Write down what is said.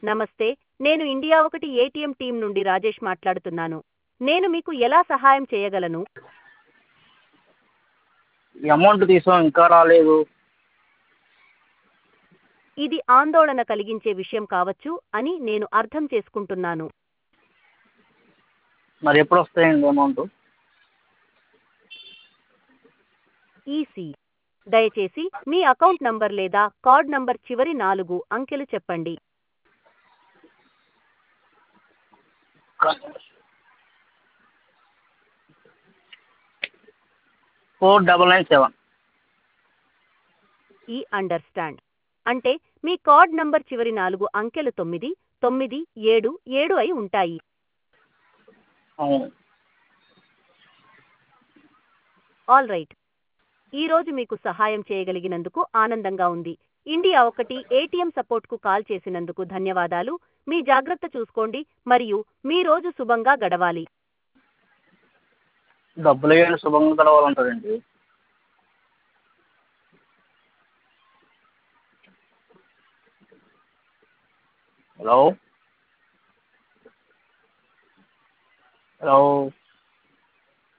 నమస్తే నేను ఇండియా ఒకటి ఏటీఎం టీం నుండి రాజేష్ మాట్లాడుతున్నాను నేను మీకు ఎలా సహాయం చేయగలను ఈ అమౌంట్ తీసాం ఇంకా రాలేదు ఇది ఆందోళన కలిగించే విషయం కావచ్చు అని నేను అర్థం చేసుకుంటున్నాను మరి ఎప్పుడు వస్తాయండి అమౌంట్ ఈసీ దయచేసి మీ అకౌంట్ నంబర్ లేదా కార్డ్ నంబర్ చివరి నాలుగు అంకెలు చెప్పండి ఫోర్ డబల్ నైన్ సెవెన్ ఈ అండర్స్టాండ్ అంటే మీ కార్డ్ నంబర్ చివరి నాలుగు అంకెలు తొమ్మిది తొమ్మిది ఏడు ఏడు అయి ఉంటాయి అవును ఆల్ రైట్ ఈ రోజు మీకు సహాయం చేయగలిగినందుకు ఆనందంగా ఉంది ఇండియా ఒకటి ఏటీఎం సపోర్ట్కు కాల్ చేసినందుకు ధన్యవాదాలు మీ జాగ్రత్త చూసుకోండి మరియు మీ రోజు శుభంగా గడవాలి డబ్బులు వేయాలి శుభంగా గడవాలంటారండి హలో హలో